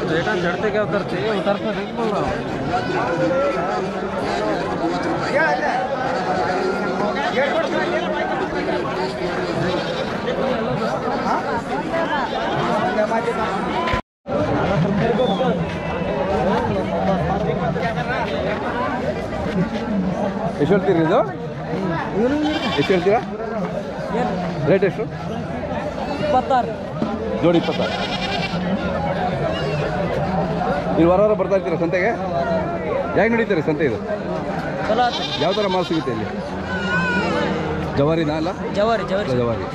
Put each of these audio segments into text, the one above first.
Return चढ़ते क्या उतरते उतरते नहीं बोल रहा हूँ ಎಷ್ಟು ಹೇಳ್ತೀರಿ ಇದು ಎಷ್ಟು ಹೇಳ್ತೀರಾ ರೇಟ್ ಎಷ್ಟು ಇಪ್ಪತ್ತಾರು ಜೋಡಿ ಇಪ್ಪತ್ತಾರು ನೀವು ವಾರ ವಾರ ಬರ್ತಾ ಇರ್ತೀರಾ ಸಂತೆಗೆ ಹೇಗೆ ನಡೀತಾರೆ ಸಂತೆ ಇದು ಚಲೋ ಆತು ಯಾವ ಥರ ಮಾಲ್ ಸಿಗುತ್ತೆ ಇಲ್ಲಿ ಜವಾರಿನಾ ಅಲ್ಲ ಜವಾರಿ ಜವಾರಿ ಇಲ್ಲ, ಜವಾರಿ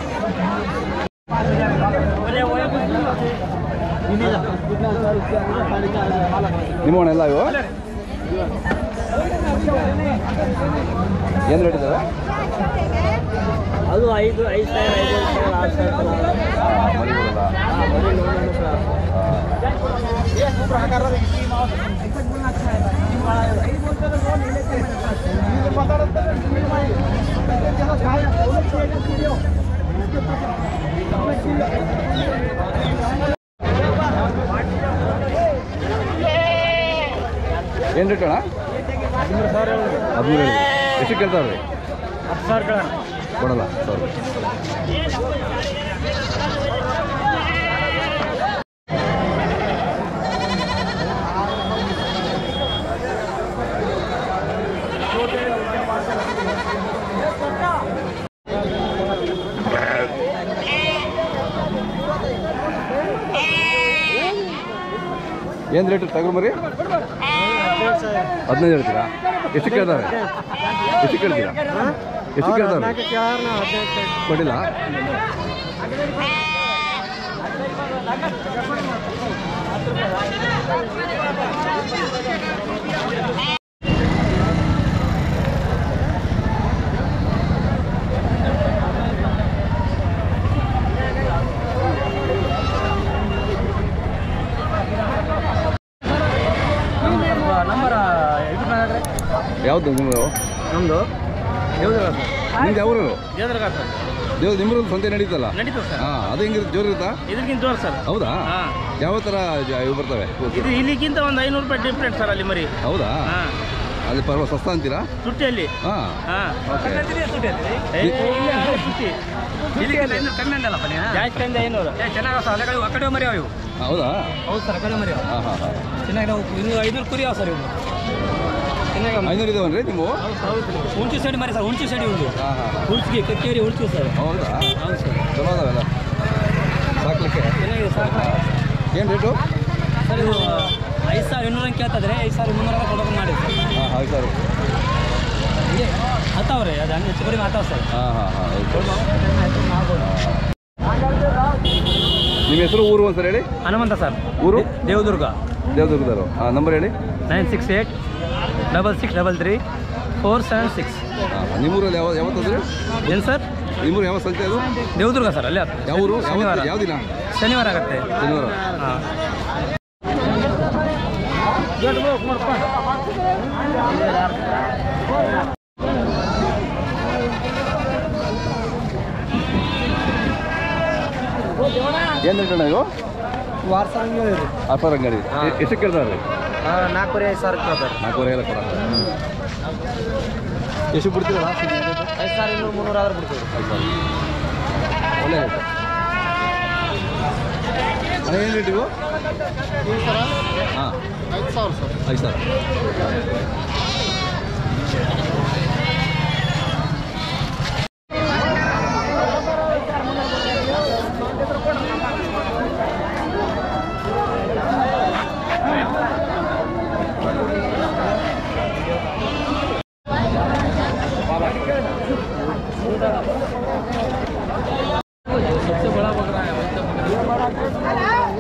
ನಿಮ್ಮವನ್ನೆಲ್ಲ ಇವು ಏನು ರೇಟ್ ಇದ್ದಾವೆ ಅದು ಐದು ಐದು ಸಾವಿರ ಐದು ಸಾವಿರ ಆರು ಸಾವಿರ ಮರಿಗಳಲ್ಲ ಏನು ರೇಟ್ ಅಣ್ಣ ಹದಿಮೂರು ಸಾವಿರ ಹದಿಮೂರು ಎಷ್ಟು ಕೇಳ್ತಾವ್ರಿ ಹತ್ತು ಸಾವಿರ ಕೊಡಲ್ಲ ಸಾರಿ ಏನು ರೇಟ್ ತಗೋ ಮರಿ ಹದಿನೈದು ಹೇಳ್ತೀರಾ ಎಷ್ಟು ಕೇಳ್ತಾರೆ ಎಷ್ಟು ಕೇಳ್ತೀರಾ ಎಷ್ಟು ಕೇಳ್ತಾರೆ ಕೊಡಿಲ್ಲ ನಂಬರ್ ಇದು ಮಾಡಿದ್ರೆ ಯಾವ್ದು ನಿಮ್ಮದು ನಮ್ಮದು ದೇವದುರ್ಗ ಸರ್ ನಿಮ್ದು ಯಾವ ಊರು ದೇವದುರ್ಗ ಸರ್ ದೇವ್ ನಿಮ್ಮೂರಲ್ಲಿ ಸಂತೆ ನಡೀತಲ್ಲ ನಡೀತದೆ ಸರ್ ಹಾಂ ಅದು ಹೆಂಗಿರುತ್ತೆ ಜೋರು ಇರುತ್ತಾ ಇದಕ್ಕಿಂತ ಜೋರು ಸರ್ ಹೌದಾ ಹಾಂ ಯಾವ ಥರ ಜ- ಇವು ಬರ್ತವೆ ಇದು ಇಲ್ಲಿಗಿಂತ ಒಂದು ಐನೂರು ರೂಪಾಯಿ ಡಿಫ್ರೆಂಟ್ ಸರ್ ಅಲ್ಲಿ ಮರಿ ಹೌದಾ ಹಾಂ ಅಲ್ಲಿ ಪರ್ವ ಸಸ್ತ ಅಂತೀರಾ ತುಟ್ಟಿಯಲ್ಲಿ ಹಾಂ ಹಾಂ ಓಕೆ ತುಟ್ಟಿ ಕಮ್ಮಿ ಅಂದಲ್ಲಪ್ಪ ಜಾಸ್ತಿ ಅಂದ ಐನೂರು ಚೆನ್ನಾಗ ಸರ್ ಅಲೆ ಆ ಕಡೆ ಮರಿ ಅವು ಇವು ಹೌದಾ ಹೌದು ಸರ್ ಆ ಕಡೆ ಮರಿ ಹಾಂ ಹಾಂ ಹಾಂ ಚೆನ್ನಾಗಿ ನಾವು ಇನ್ನೂ ಐನೂರು ಕುರಿ ಅವ ಸರ್ ಇವು ಚೆನ್ನಾಗಿ ಐನೂರು ಇದಾವನ್ರಿ ನೀವು ಹುಂಚಿ ಸೈಡ್ ಮರಿ ಸರ್ ಹುಂಚಿ ಸೈಡ್ ಇವು ಹಾಂ ಹಾಂ ಹಾಂ ಹುಂಚಿಗೆ ಕಕ್ಕೇರಿ ಹುಂಚಿ ಸರ್ ಹೌದಾ ಹೌದು ಸರ್ ಚಲೋ ಅದಾವೆಲ್ಲ ಸಾಕ್ಲಿಕ್ಕೆ ಚೆನ್ನಾಗಿದೆ ಸರ್ ಏನು ರೇಟು ಸರ್ ಇದು ಐದು ಸಾವಿರ ಇನ್ನೂರ ಕೇಳ್ತದ್ರೆ ಐದು ಸಾವಿರ ಮುನ್ನೂರ ಕೊಡೋಕೆ ಮಾಡಿ ಸರ್ ಹಾಂ ಹಾಂ ಸರ್ ಹೀಗೆ ಹತ್ತಾವ್ರಿ ಅದು ಹಂಗೆ ಹೆಚ್ಚು ಕಡಿಮೆ ಹತ್ತಾವ ಸರ್ ಹಾಂ ಹಾಂ ಹಾಂ ನಿಮ್ಮ ಹೆಸರು ಊರು ಒಂದು ಸರ್ ಹೇಳಿ ಹನುಮಂತ ಸರ್ ಊರು ದೇವದುರ್ಗ ದೇವದುರ್ಗದವರು ಹಾಂ ನಂಬರ್ ಹೇಳಿ nine six eight double six double three four seven six ಹಾಂ ನಿಮ್ಮೂರಲ್ಲಿ ಯಾವ ಯಾವತ್ತಂದ್ರೆ ಏನು ಸರ್ ನಿಮ್ಮೂರು ಯಾವ ಸಂತೆ ಅದು ದೇವದುರ್ಗ ಸರ್ ಅಲ್ಲೇ ಯಾವ ಊರು ಯಾವ ಶನಿವಾರ ಯಾವ ದಿನ ಶನಿವಾರ ಆಗುತ್ತೆ ಶನಿವಾರ ಹಾಂ ಏನು ರೇಟ್ ಅಣ್ಣ ಇದು ವಾರ ಸರ್ ಆಫರ್ ಅಂಗಡಿ ಎ- ಎಷ್ಟು ಕೇಳ್ತಾರೆ ರೀ ನಾಲ್ಕೂವರೆ ಐದು ಸಾವಿರ ಕೇಳ್ತಾರೆ ನಾಲ್ಕೂವರೆ ಎಲ್ಲ ಕೊಡ ಎಷ್ಟು ಬಿಡ್ತೀರಲ್ಲ ಐದು ಸಾವಿರ ಇನ್ನೂರು ಮುನ್ನೂರು ಆದ್ರೆ ಬಿಡ್ತೀವಿ ಒಳ್ಳೆ ರೇಟ್ ಅಣ್ಣ ಏನು ರೇಟ್ ಇವು ಹಾಂ ಐದು ಸಾವಿರ ಸರ್ ಐದು ಸಾವಿರ सबसे बड़ा बकरा है वही तो बकरा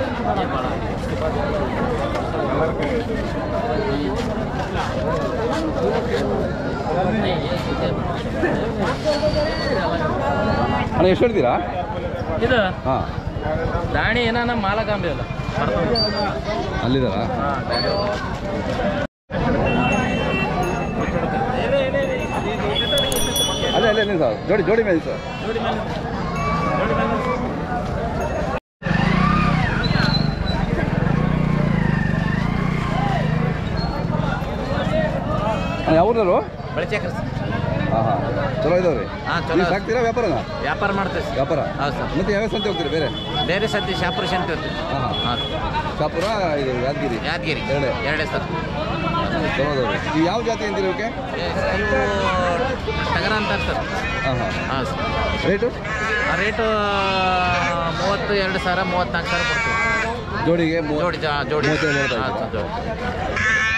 ಅಣ್ಣ ಎಷ್ಟು ಹೇಳ್ತೀರಾ ಇದು ಹಾಂ ದಾಣಿ ಏನಾನ ಮಾಲಕಾಂಬಿ ಅಲ್ಲ ಅಲ್ಲಿದ್ದಾರಾ ಅಲ್ಲೇ ಅಲ್ಲೇ ಅಲ್ಲೇ ಸರ್ ಜೋಡಿ ಜೋಡಿ ಮೇಲೆ ಸರ್ ಯಾವ ಊರವರು ಬಳಚೇಕ್ರ ಹಾಂ ಹಾಂ ಚಲೋ ಇದಾವ್ರಿ ಹಾಂ ಚಲೋ ನೀವು ಸಾಕ್ತೀರಾ ವ್ಯಾಪಾರನ ವ್ಯಾಪಾರ ಮಾಡ್ತೇವೆ ಸರ್ ವ್ಯಾಪಾರ ಹೌದು ಸರ್ ಮತ್ತೆ ಯಾವ್ಯಾವ ಸಂತೆ ಹೋಗ್ತೀರಿ ಬೇರೆ ಬೇರೆ ಸತಿ ಶಾಪುರ ಶಾಂತಿ ಹೋಗ್ತೀವಿ ಹಾಂ ಹಾಂ ಹಾಂ ಶಾಪುರ ಇದು ಯಾದಗಿರಿ ಯಾದಗಿರಿ ಎರಡೇ ಎರಡೇ ಸರ್ ಚಲೋ ಅದಾವ್ರಿ ನೀವು ಯಾವ ಜಾತಿ ಅಂತೀರಿ ಇವಕ್ಕೆ ಇವು ಟಗರ ಅಂತಾರೆ ಸರ್ ಹಾಂ ಹಾಂ ಹಾಂ ಸರ್ ರೇಟು ಆ ರೇಟು ಮೂವತ್ತು ಎರಡು ಸಾವಿರ ಮೂವತ್ತ್ನಾಲ್ಕು ಸಾವಿರ ಕೊಡ್ತೀವಿ ಜೋಡಿಗೆ ಮೂವ- ಜೋಡಿ ಜಾ ಜೋಡಿ ಮೂವತ್ತೇಳು ಹೇಳ್ತಾ ಹಾಂ ಇದ್ದೀರಾ? ಸರ್ ಜೋಡಿ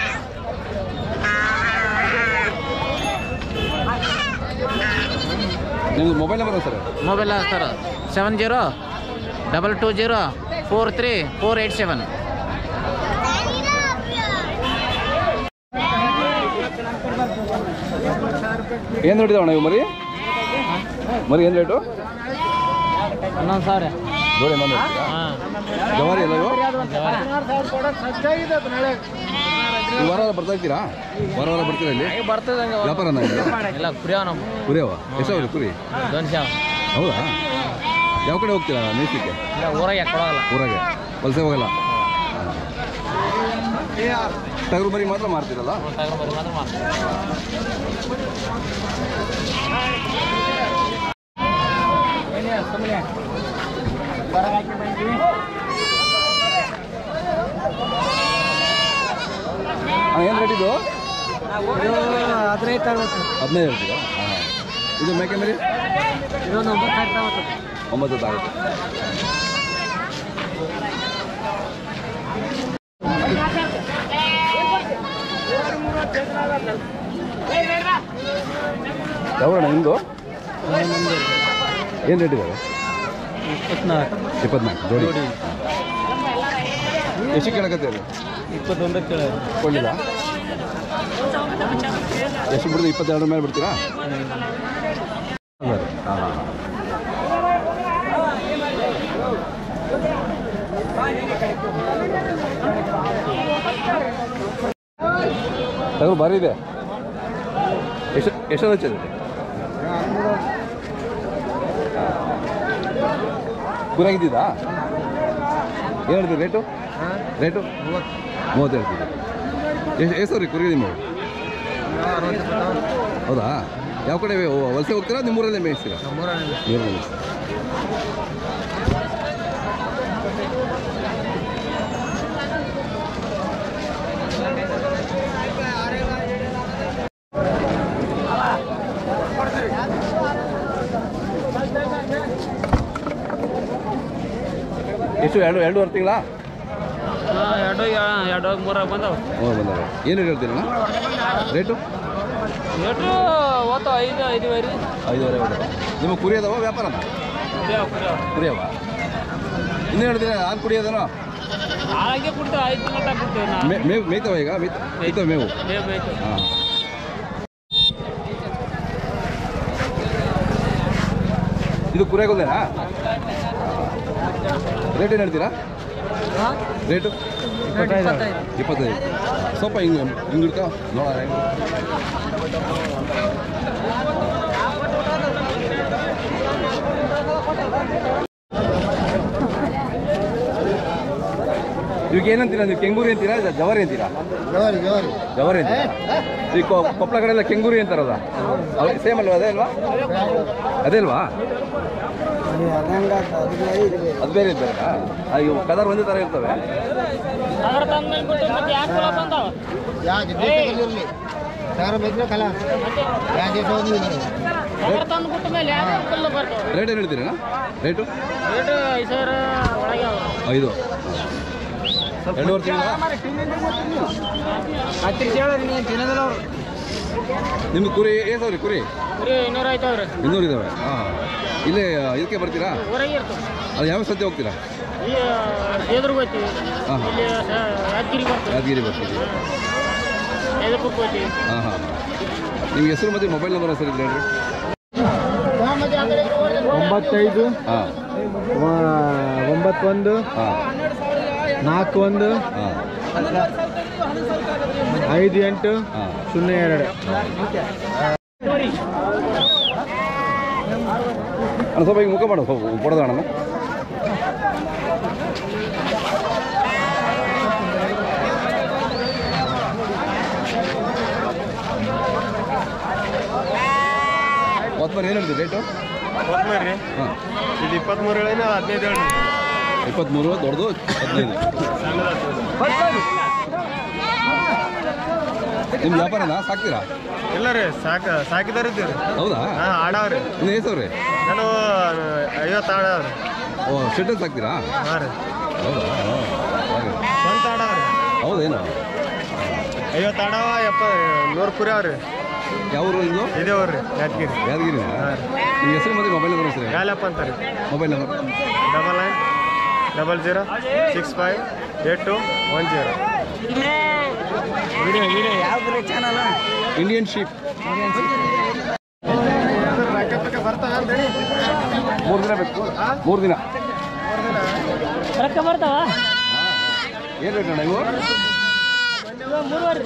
ನಿಮ್ದು mobile number sir mobile sir seven zero double two zero four three four eight seven ಏನು ನೋಡಿದವಣ ಇವು ಮರಿ ಮರಿ ಏನು ರೇಟು ಹನ್ನೊಂದು ಸಾವಿರ ಜೋಡಿ ಹನ್ನೊಂದು ಹೇಳ್ತೀರಾ? ಜವಾರಿ ಅಲ್ಲ ಇವು ಈ ವಾರ ವಾರ ಬರ್ತಾ ಇರ್ತೀರಾ ವಾರ ವಾರ ಬರ್ತೀರಾ ಇಲ್ಲಿ ಬರ್ತದೆ ವ್ಯಾಪಾರನ ಇದು ಇಲ್ಲ ಕುರಿಯವ ನಮ್ಮ ಕುರಿಯವ ಎಷ್ಟಾವ್ರಿ ಕುರಿ ದೊನ್ಶ ಹೌದಾ ಯಾವ ಕಡೆ ಹೋಗ್ತೀರಾ ಮೇಯ್ಸ್ಲಿಕ್ಕೆ ಇಲ್ಲ ಊರಾಗ ಕೊಡೋಲ್ಲ ಊರಾಗೆ ವಲಸೆ ಹೋಗಲ್ಲ ಟಗರು ಮರಿ ಮಾತ್ರ ಮಾರ್ತೀರಲ್ಲ ಮಾತ್ರ ಮಾಡ್ತೀವಿ ಏನು ರೇಟ್ ಇದು ಹದಿನೈದು ಆಗುತ್ತೆ ಹದಿನೈದು ಹೇಳ್ತೀರಾ ಹಾಂ ಇದು ಮೇಕೆ ಮರಿ ಇದೊಂದು ಒಂಬತ್ತು ಸಾವಿರ ಆಗುತ್ತೆ ಒಂಬತ್ತು ಆಗುತ್ತೆ ಯಾವಣ್ಣ ನಿಮ್ಮದು ಏನು ರೇಟ್ ಇದ್ದಾವೆ ಇಪ್ಪತ್ನಾಲ್ಕು ಇಪ್ಪತ್ನಾಲ್ಕು ಜೋಡಿ ಜೋಡಿ. ಎಷ್ಟು ಕೇಳಕತ್ತೆ ಅದು ಇಪ್ಪತ್ತೊಂದಕ್ಕೆ ಕೇಳೋದು ಕೊಂಡಿಲ್ಲ ಎಷ್ಟು ಬಿಡ್ದು ಇಪ್ಪತ್ತೆರಡು ಮೇಲೆ ಬಿಡ್ತೀರಾ ಹಾಂ ಹಾಂ ತಗೋ ಭಾರಿ ಇದೆ ಎಷ್ಟು ಎಷ್ಟು ಹಚ್ಚಿದೆ ಗುರಾಗಿದ್ದೀದಾ ಏನು ಹೇಳ್ತೀರಿ ರೇಟು ರೇಟು ಮೂವತ್ತು ಹೇಳ್ತೀವಿ ಎಷ್ಟು ಎಷ್ಟು ರೀ ಕುರಿ ನಿಮ್ಮ ಹೌದಾ ಯಾವ ಕಡೆ ಓ- ವಲಸೆ ಹೋಗ್ತೀರಾ ನಿಮ್ಮೂರಲ್ಲೇ ಮೇಯಿಸ್ತೀರಾ ನೀರಲ್ಲಿ ಮೇಯಿಸ್ತೀರಾ ಎಷ್ಟು ಎರಡು ಎರಡೂವರೆ ತಿಂಗಳಾ ಎರಡು ಎರಡು ಮೂರಾಗ ಬಂದವ ಹ್ಞೂ ಬಂದವೆ ಏನು ಹೇಳ್ತೀರಣ್ಣ ರೇಟು ಎಷ್ಟು ಒತ್ತು ಐದು ಐದುವರೆ ಐದುವರೆ ಹೊಡೆ ನಿಮ್ಮ ಕುರಿ ಅದಾವ ವ್ಯಾಪಾರನ ಕುರಿಯವ ಇನ್ನೂ ಹೇಳ್ತೀರ ಹಾಲು ಕುಡಿಯೋದನೋ ಹಾಗೆ ಕೊಡ್ತೇವೆ ಐದು ತಿಂಗಳ ಕೊಡ್ತೇವೆ ನಾ ಮೇ ಮೇವು ಮೇಯ್ತವ ಈಗ ಮೇಯ್ತ ಮೇಯ್ತವ ಮೇವು ಬೇಗ ಬೇಯ್ತು ಹಾಂ ಇದು ಕುರಿಯಾಗೋದೇನಾ ರೇಟ್ ಏನು ಹೇಳ್ತೀರಾ ರೇಟು ಇಪ್ಪತ್ತೈದು ಸ್ವಲ್ಪ ಹಿಂಗೆ ಹಿಂಗೆ ಇಡ್ಕೊ ನೋಡ ಹೆಂಗೆ ಇವಾಗ ಏನಂತೀರಾ ನೀವು ಕೆಂಗೂರಿ ಅಂತೀರಾ ಇಲ್ಲ ಜವಾರಿ ಅಂತೀರಾ ಜವಾರಿ ಅಂತೀರಾ ಈ ಕೊ- ಕೊಪ್ಪಳ ಕಡೆ ಎಲ್ಲ ಕೆಂಗೂರಿ ಅಂತಾರಲ್ಲ ಸೇಮ್ ಅಲ್ವಾ ಅದೇ ಅಲ್ವಾ ಅದೇ ಅಲ್ವಾ ಅದು ಬೇರೆ ಇದು ಬೇರೆನಾ ಆ, ಇವು ಕಲರ್ ಒಂದೇ ಥರ ಇರ್ತವೆ ಅದ್ರ ತಂದ್ಮೇಲೆ ಬಿಟ್ಟು ಮತ್ತೆ ಯಾಕೆ ಕುಲ ಬಂದಾವ ಅದ್ರ ತಂದು ಬಿಟ್ಟ ಮೇಲೆ ಯಾಕೆ ಕಲ್ಲು ಬರ್ತಾವ ರೇಟ್ ಏನು ಹೇಳ್ತೀರಣ್ಣ ರೇಟು ರೇಟ್ ಐದು ಸಾವಿರ ಒಳಗೆ ಅವ ಐದು ಎರಡೂವರೆ ತಿಂಗಳ ಹತ್ತಿರ ಹೇಳೋದು ನೀನು ತಿನ್ನೋದಿಲ್ಲ ಅವ್ರು ನಿಮ್ಗೆ ಕುರಿ ಏಸವ್ರಿ ಕುರಿ ಬರೀ ಇನ್ನೂರು ಆಯ್ತವ್ರಿ ಇನ್ನೂರು ಇದ್ದಾವೆ ಹಾಂ ಇಲ್ಲೇ ಇದಕ್ಕೆ ಬರ್ತೀರಾ ಊರಾಗೆ ಇರ್ತವೆ ಅದು ಯಾವ ಸದ್ಯ ಹೋಗ್ತೀರಾ ಈ ಎದುರಿಗೆ ಹೋಗ್ತೀವಿ ಹಾಂ ಹಾಂ ಇಲ್ಲಿ ಯಾದಗಿರಿ ಬರ್ತೀವಿ ಯಾದಗಿರಿ ಬರ್ತೀವಿ ಯದಪುರಕ್ಕೆ ಹೋಗ್ತೀವಿ ಹಾಂ ಹಾಂ ನಿಮ್ಗೆ ಹೆಸರು ಮತ್ತು ಮೊಬೈಲ್ ನಂಬರ್ ಸರ್ ಇದ್ರೆ ಹೇಳ್ರಿ ಒಂಬತ್ತೈದು ಹಾಂ ಒಂಬತ್ತೊಂದು ಹಾಂ ನಾಲ್ಕು ಒಂದು ಹಾಂ ಐದು ಎಂಟು ಹಾಂ ಸೊನ್ನೆ ಎರಡು ಅಣ್ಣ ಸ್ವಲ್ಪ ಈಗ ಮುಖ ಮಾಡು ಕೊಡೋದ ಅಣ್ಣ ಮರಿ ಏನು ಹೇಳಿದ್ರಿ ರೇಟು ಕೊತ್ತಂಬರಿ ಹಾಂ ಇದು ಇಪ್ಪತ್ತ್ಮೂರು ಹೇಳಿನ ಹದಿನೈದು ಹೇಳಿ ಇಪ್ಪತ್ತ್ಮೂರು ದೊಡ್ಡದು ಹದಿನೈದು ನಿಮ್ಮ ವ್ಯಾಪಾರನಾ ಸಾಕ್ತೀರಾ ಇಲ್ಲ ರೀ ಸಾಕ ಸಾಕಿದಾರ ಇದ್ದೀವಿ ಹೌದಾ ಹಾಂ ಆಡವ್ರಿ ಇನ್ನು ಹೆಸರು ನಾನು ಐವತ್ತು ಆಡವ್ರಿ ಓ ಶೆಟ್ಟಲ್ಲಿ ಸಾಕ್ತೀರಾ ಹಾಂ ರೀ ಹೌದಾ ಹಾಂ. ಹಾಗೆ. ಸ್ವಂತ ಆಡವ್ರಿ ಹೌದೇನು ಐವತ್ತು ಆಡವ ಎಪ್ಪ ನೂರು ಕುರಿ ಅವ್ರಿ ಯಾವ ಊರು ಇದು ಇದೇವ್ರಿ ಯಾದಗಿರಿ ಯಾದಗಿರಿ ನಿಮ್ಮ ಹೆಸರು ಮತ್ತೆ ಮೊಬೈಲ್ ನಂಬರ್ ಹೆಸರು ಗಾಲಪ್ಪ ಅಂತಾರೆ mobile number double nine double zero six five eight two one zero Indian sheep ಬರ್ತಾವೆ ಮೂರು ದಿನ ಬೇಕು ಮೂರು ದಿನ ರೊಕ್ಕ ಬರ್ತಾವ ಏನು ರೇಟ್ ಅಣ್ಣ ಇವು ಮೂರುವರೆ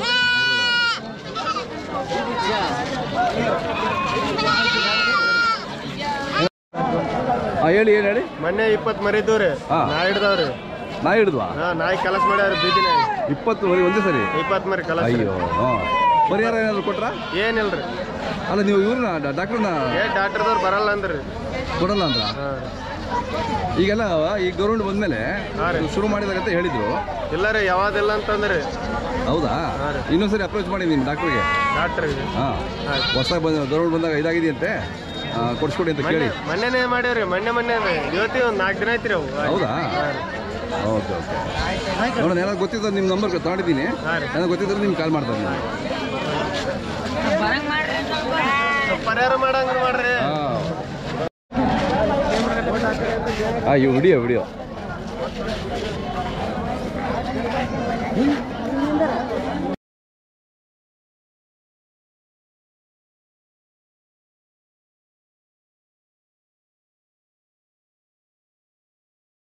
ಹಾಂ ಹೇಳಿ ಏನು ಹೇಳಿ ಮೊನ್ನೆ ಇಪ್ಪತ್ತು ಮರಿದ್ದು ರೀ ಹಾ. ನಾ ಹಿಡ್ದವ್ರಿ ನಾ ಹಿಡಿದ್ವಾ ಹಾಂ ನಾಯಿ ಕೆಲಸ ಮಾಡ್ಯಾರ ಬೀದಿ ನಾಯಿ ಇಪ್ಪತ್ತು ಮರಿ ಒಂದೇ ಸರಿ ಇಪ್ಪತ್ತು ಮರಿ ಕೆಲಸ ಅಯ್ಯೋ ಹಾಂ ಪರಿಹಾರ ಏನಾದ್ರು ಕೊಟ್ರಾ ಏನಿಲ್ರಿ ಅಲ್ಲ ನೀವು ಇವ್ರನ್ನ ಡಾಕ್ಟ್ರನ್ನ ಏ ಡಾಕ್ಟರ್ದವ್ರು ಬರಲ್ಲ ಅಂದ್ರಿ ಕೊಡಲ್ಲ ಅಂತ ಹಾಂ ಈಗೆಲ್ಲ ಈ ಗೌರ್ಮೆಂಟ್ ಬಂದ್ಮೇಲೆ ಹಾ ರೀ. ಶುರು ಮಾಡಿದಾಗ ಅಂತ ಹೇಳಿದ್ರು ಇಲ್ಲ ರೀ ಯಾವ್ದಿಲ್ಲ ಅಂತಂದ್ರಿ ಹೌದಾ ಹಾ ರೀ. ಇನ್ನೊಂದ್ಸರಿ ಅಪ್ರೋಚ್ ಮಾಡಿ ನಿಮ್ಮ ಡಾಕ್ಟ್ರಿಗೆ ಡಾಕ್ಟ್ರಿಗೆ ಹಾಂ ಆಯ್ತು. ಹೊಸದಾಗಿ ಬಂದ ಗೌರ್ಮೆಂಟ್ ಬಂದಾಗ ಇದಾಗಿದೆಯಂತೆ ಆ, ಕೊಡಿಸ್ಕೊಡಿ ಅಂತ ಕೇಳಿ ಮೊನ್ನೆ ಮೊನ್ನೆನೇ ಮಾಡ್ಯಾವ್ರಿ ಮೊನ್ನೆ ಮೊನ್ನೆ ಇವತ್ತಿ ಒಂದು ನಾಲ್ಕು ದಿನ ಐತ್ರಿ ಅವು ಹೌದಾ ಹಾಂ ರೀ. ಓಕೆ ಓಕೆ ನೋಡೋಣ ಏನಾದ್ರು ಗೊತ್ತಿದ್ದು ನಿಮ್ಮ ನಂಬರ್ ತಗೊಂಡಿದ್ದೀನಿ ಹಾ ರೀ. ಏನಾದ್ರು ಗೊತ್ತಿದ್ರೆ ನಿಮ್ಗೆ ಕಾಲ್ ಮಾಡ್ತಾರೆ ನಾನು ಸ್ವಲ್ಪ ಪರಿಹಾರ ಮಾಡಂಗ್ರ ಮಾಡ್ರಿ ಹಾಂ ಹಾಂ ಇವು ವಿಡಿಯೋ ವಿಡಿಯೋ